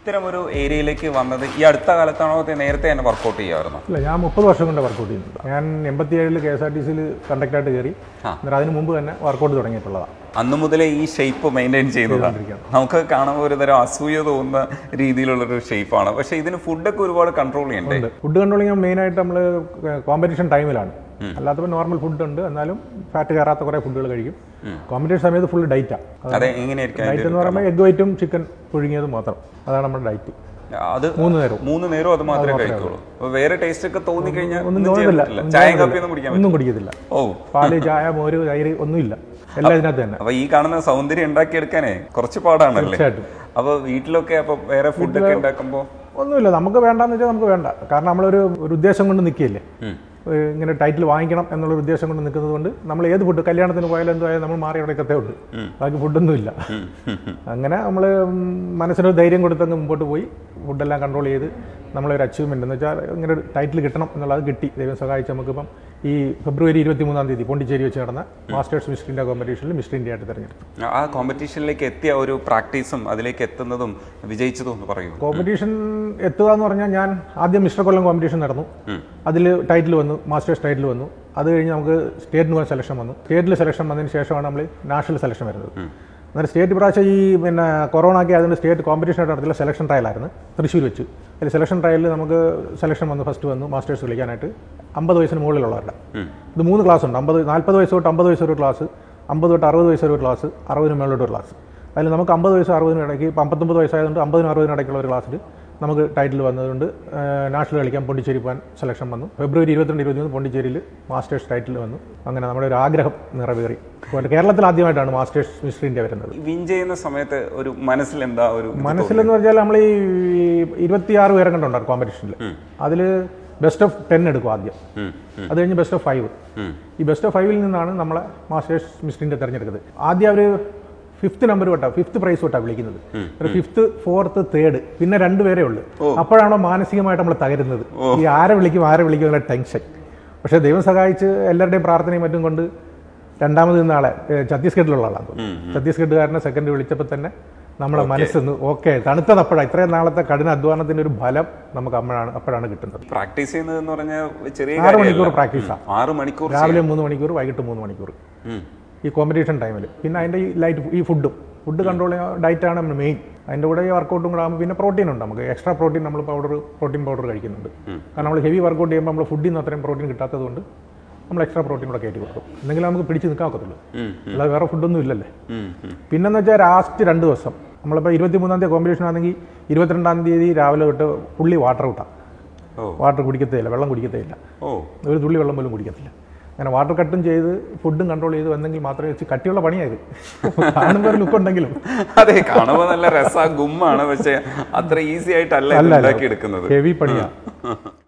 ഇത്തരം ഒരു ഏരിയയിലേക്ക് വന്നത് ഈ അടുത്ത കാലത്താണോ അതോ നേരത്തെ തന്നെ വർക്കൗട്ട് ചെയ്യാമായിരുന്നു ഇല്ല ഞാൻ മുപ്പത് വർഷം കൊണ്ട് വർക്കൗട്ട് ചെയ്യുന്നുണ്ട് ഞാൻ എൺപത്തിയേഴിൽ കെ എസ് ആർ ടി സിയിൽ കണ്ടക്ടറായിട്ട് കയറി എന്നിട്ട് അതിന് മുമ്പ് തന്നെ വർക്കൗട്ട് തുടങ്ങിയിട്ടുള്ളതാണ് അന്ന് മുതലേ ഈ ഷേപ്പ് മെയിൻറ്റെയിൻ ചെയ്യുന്നതാണ് നമുക്ക് കാണുമ്പോൾ ഒരു തരം അസൂയ തോന്നുന്ന രീതിയിലുള്ളൊരു ഷേപ്പാണ് പക്ഷേ ഇതിന് ഫുഡൊക്കെ ഒരുപാട് കൺട്രോൾ ചെയ്യണ്ടേ ഫുഡ് കൺട്രോളിങ് മെയിനായിട്ട് നമ്മൾ കോമ്പറ്റീഷൻ ടൈമിലാണ് അല്ലാത്തപ്പോൾ നോർമൽ ഫുഡ് ഉണ്ട് എന്നാലും ഫാറ്റ് കയറാത്ത കുറേ ഫുഡുകൾ കഴിക്കും കോമ്പറ്റീഷൻ സമയത്ത് ഫുൾ ഡൈറ്റാണ് അതെ എങ്ങനെയായിരിക്കും ഡൈറ്റ് എന്ന് പറയുമ്പോൾ എഗ് വൈറ്റും ചിക്കൻ പുഴുങ്ങിയത് മാത്രം അതാണ് നമ്മുടെ ഡൈറ്റ് അത് മൂന്ന് നേരം മൂന്ന് നേരം അത് മാത്രമേ കഴിക്കുള്ളൂ അപ്പൊ വേറെ ടേസ്റ്റ് ഒക്കെ തോന്നി കഴിഞ്ഞാൽ ഒന്നും ഒന്നും ചെയ്യാൻ തോന്നുന്നില്ല പറ്റില്ല ഒന്നും ചായ തോന്നുന്നില്ല. കാപ്പി ഒന്നും കുടിക്കാൻ ഒന്നും കുടിക്കത്തില്ല പറ്റില്ല ഓ പാല് ചായ മോര് തൈര് ഒന്നുമില്ല എല്ലാം ഇതിനകത്ത് തന്നെ അപ്പൊ ഈ കാണുന്ന സൗന്ദര്യം ഉണ്ടാക്കിയെടുക്കാനേ കുറച്ച് പാടാണല്ലേ തീർച്ചയായിട്ടും അപ്പൊ വീട്ടിലൊക്കെ അപ്പൊ വേറെ ഫുഡൊക്കെ ഉണ്ടാക്കുമ്പോ ഒന്നുമില്ല നമുക്ക് വേണ്ടാന്ന് വെച്ചാൽ നമുക്ക് വേണ്ട കാരണം നമ്മളൊരു ഒരു ഉദ്ദേശം കൊണ്ട് നിൽക്കില്ലേ ഇങ്ങനെ ടൈറ്റിൽ വാങ്ങിക്കണം എന്നുള്ള ഒരു ഉദ്ദേശം കൊണ്ട് നിൽക്കുന്നത് കൊണ്ട് നമ്മൾ ഏത് ഫുഡ് കല്യാണത്തിന് പോയാലും എന്തായാലും നമ്മൾ മാറി അവിടേക്കത്തേ ഉണ്ട് ബാക്കി ഫുഡൊന്നുമില്ല അങ്ങനെ നമ്മൾ മനസ്സിനൊരു ധൈര്യം കൊടുത്തങ്ങ് മുമ്പോട്ട് പോയി ഫുഡെല്ലാം കൺട്രോൾ ചെയ്ത് നമ്മളൊരു അച്ചീവ്മെൻ്റ് എന്ന് വെച്ചാൽ ഇങ്ങനെ ഒരു ടൈറ്റിൽ കിട്ടണം എന്നുള്ളത് കിട്ടി ദൈവം സഹായിച്ച് നമുക്കിപ്പം ഈ ഫെബ്രുവരി ഇരുപത്തി മൂന്നാം തീയതി പോണ്ടിച്ചേരി വെച്ച് നടന്ന മാസ്റ്റേഴ്സ് മിസ്റ്റർ ഇന്ത്യ കോമ്പറ്റീഷനിൽ മിസ്റ്റർ ഇന്ത്യ ആയിട്ട് തിരഞ്ഞെടുത്തു ആ കോമ്പറ്റീഷനിലേക്ക് എത്തിയ ഒരു പ്രാക്ടീസും അതിലേക്ക് എത്തുന്നതും വിജയിച്ചതും ഒന്ന് പറയൂ കോമ്പറ്റീഷൻ എത്തുക എന്ന് പറഞ്ഞാൽ ഞാൻ ആദ്യം മിസ്റ്റർ കൊല്ലം കോമ്പറ്റീഷൻ നടന്നു അതിൽ ടൈറ്റിൽ വന്നു മാസ്റ്റേഴ്സ് ടൈറ്റിൽ വന്നു അത് കഴിഞ്ഞ് നമുക്ക് സ്റ്റേറ്റിന് പോകാൻ സെലക്ഷൻ വന്നു സ്റ്റേറ്റിൽ സെലക്ഷൻ വന്നതിന് ശേഷമാണ് നമ്മൾ നാഷണൽ സെലക്ഷൻ വരുന്നത് അന്നേരം സ്റ്റേറ്റ് പ്രാവശ്യം ഈ പിന്നെ കൊറോണ ഒക്കെ അതുകൊണ്ട് സ്റ്റേറ്റ് കോമ്പറ്റീഷൻ ആയിട്ട് നടത്തില്ല സെലക്ഷൻ ട്രയലായിരുന്നു തൃശ്ശൂർ വെച്ച് അതിൽ സെലക്ഷൻ ട്രയലിൽ നമുക്ക് സെലക്ഷൻ വന്നു ഫസ്റ്റ് വന്നു മാസ്റ്റേഴ്സ് കളിക്കാനായിട്ട് അമ്പത് വയസ്സിന് മുകളിലുള്ളവരുടെ ഇത് മൂന്ന് ക്ലാസ് ഉണ്ട് അമ്പത് നാൽപ്പത് വയസ്സ് തൊട്ട് അമ്പത് വയസ്സ് ഒരു ക്ലാസ് അമ്പത് തൊട്ട് അറുപത് വയസ്സ് ഒരു ക്ലാസ് അറുപതിന് മേളിലോട്ട് ഒരു ക്ലാസ് അതിൽ നമുക്ക് അമ്പത് വയസ്സ് അറുപതിന് ഇടയ്ക്ക് ഇപ്പം അമ്പത്തൊമ്പത് വയസ്സായതുകൊണ്ട് അമ്പതിനും അറുപതിനും ഇടയ്ക്കുള്ള ഒരു ക്ലാസ്സിൽ നമുക്ക് ടൈറ്റിൽ വന്നതുകൊണ്ട് നാഷണൽ കളിക്കാൻ പോണ്ടിച്ചേരി പോകാൻ സെലക്ഷൻ വന്നു ഫെബ്രുവരി ഇരുപത്തിരണ്ട് ഇരുപത്തിമൂന്ന് പോണ്ടിച്ചേരിയിൽ മാസ്റ്റേഴ്സ് ടൈറ്റിൽ വന്നു അങ്ങനെ നമ്മുടെ ഒരു ആഗ്രഹം നിറവേറി ഇപ്പോൾ കേരളത്തിൽ ആദ്യമായിട്ടാണ് മാസ്റ്റേഴ്സ് മിസ്റ്റർ ഇന്ത്യ വരുന്നത് വിൻ ചെയ്യുന്ന സമയത്ത് ഒരു മനസ്സിൽ എന്താ ഒരു ഇത് മനസ്സിലെന്ന് പറഞ്ഞാൽ നമ്മൾ ഈ ഇരുപത്തിയാറ് പേരെ കണ്ടുണ്ടായിരുന്നു കോമ്പറ്റീഷനിൽ അതിൽ ബെസ്റ്റ് ഓഫ് ടെൻ എടുക്കും ആദ്യം ഉം, ഉം, അത് കഴിഞ്ഞ് ബെസ്റ്റ് ഓഫ് ഫൈവ് ഉം. ഈ ബെസ്റ്റ് ഓഫ് ഫൈവിൽ നിന്നാണ് നമ്മളെ മാസ്റ്റേഴ്സ് മിസ്റ്റർ ഇന്ത്യ തിരഞ്ഞെടുക്കുന്നത് ആദ്യം അവർ ഫിഫ്ത്ത് നമ്പർ തൊട്ടാ ഫിഫ്ത്ത് പ്രൈസ് തൊട്ടാ വിളിക്കുന്നത് ഫിഫ്ത്ത് ഫോർത്ത് തേർഡ് പിന്നെ രണ്ടുപേരേ ഉള്ളൂ അപ്പോഴാണോ മാനസികമായിട്ട് നമ്മൾ തകരുന്നത് ഈ ആരെ വിളിക്കും ആരെ വിളിക്കും എന്നുള്ള ടെൻഷൻ പക്ഷേ ദൈവം സഹായിച്ച് എല്ലാവരുടെയും പ്രാർത്ഥനയും മറ്റും കൊണ്ട് രണ്ടാമത് നിന്ന ആളെ ഏ, ഛത്തീസ്ഗഡിലുള്ള ആളാണ് തോന്നുന്നു ഛത്തീസ്ഗഡുകാരനെ സെക്കൻഡ് വിളിച്ചപ്പോൾ തന്നെ നമ്മളെ മനസ്സൊന്ന് ഓക്കെ തണുത്തത് അപ്പോഴാണ് ഇത്രയും നാളത്തെ കഠിന അധ്വാനത്തിന്റെ ഒരു ഫലം നമുക്ക് അപ്പോഴാണ് അപ്പോഴാണ് കിട്ടുന്നത് പ്രാക്ടീസ് ചെയ്യുന്നത് എന്ന് പറഞ്ഞാൽ ചെറിയ ആറ് കാര്യമല്ല. മണിക്കൂർ പ്രാക്ടീസാണ് ആറ് മണിക്കൂർ രാവിലെ മൂന്ന് മണിക്കൂർ വൈകിട്ട് മൂന്ന് മണിക്കൂർ ഉം. ഈ കോമ്പറ്റീഷൻ ടൈമിൽ പിന്നെ അതിൻ്റെ ഈ ലൈറ്റ് ഈ ഫുഡും ഫുഡ് കൺട്രോൾ ഡയറ്റാണ് മെയിൻ അതിൻ്റെ കൂടെ ഈ വർക്കൗട്ടും കൂടെ ആകുമ്പോൾ പിന്നെ പ്രോട്ടീൻ ഉണ്ട് നമുക്ക് എക്സ്ട്രാ പ്രോട്ടീൻ നമ്മൾ പൗഡർ പ്രോട്ടീൻ പൗഡർ കഴിക്കുന്നുണ്ട് കാരണം നമ്മൾ ഹെവി വർക്കൗട്ട് ചെയ്യുമ്പോൾ നമ്മൾ ഫുഡിൽ നിന്ന് അത്രയും പ്രോട്ടീൻ കിട്ടാത്തത് കൊണ്ട് നമ്മൾ എക്സ്ട്രാ പ്രോട്ടീൻ കൂടെ കയറ്റി കൊടുക്കും എന്തെങ്കിലും നമുക്ക് പിടിച്ച് നിൽക്കാൻ ഒക്കത്തുള്ളൂ ഉം, അല്ലാതെ വേറെ ഫുഡൊന്നും ഇല്ലല്ലേ ഉം, ഉം. പിന്നെന്ന് വെച്ചാൽ ലാസ്റ്റ് രണ്ട് ദിവസം നമ്മളിപ്പോൾ ഇരുപത്തി മൂന്നാം തീയതി കോമ്പറ്റീഷൻ ആണെങ്കിൽ ഇരുപത്തിരണ്ടാം തീയതി രാവിലെ തൊട്ട് പുള്ളി വാട്ടർ വിട്ടാം ഓ വാട്ടർ കുടിക്കത്തേയില്ല വെള്ളം കുടിക്കത്തേയില്ല ഓ ഒരു തുള്ളി വെള്ളം പോലും കുടിക്കത്തില്ല അങ്ങനെ വാട്ടർ കട്ടും ചെയ്ത് ഫുഡും കൺട്രോൾ ചെയ്ത് വന്നെങ്കിൽ മാത്രമേ വെച്ച് കട്ടിയുള്ള പണിയായത് കാണുമ്പോൾ ഒരു ലുക്ക് ഉണ്ടെങ്കിലും അതെ കാണുമ്പോൾ നല്ല രസ ഗുമ്മാണ് പക്ഷെ അത്ര ഈസി ആയിട്ടല്ല ഇത് അല്ല, അല്ല. ഉണ്ടാക്കിയെടുക്കുന്നത് ഹെവി പണിയാണ്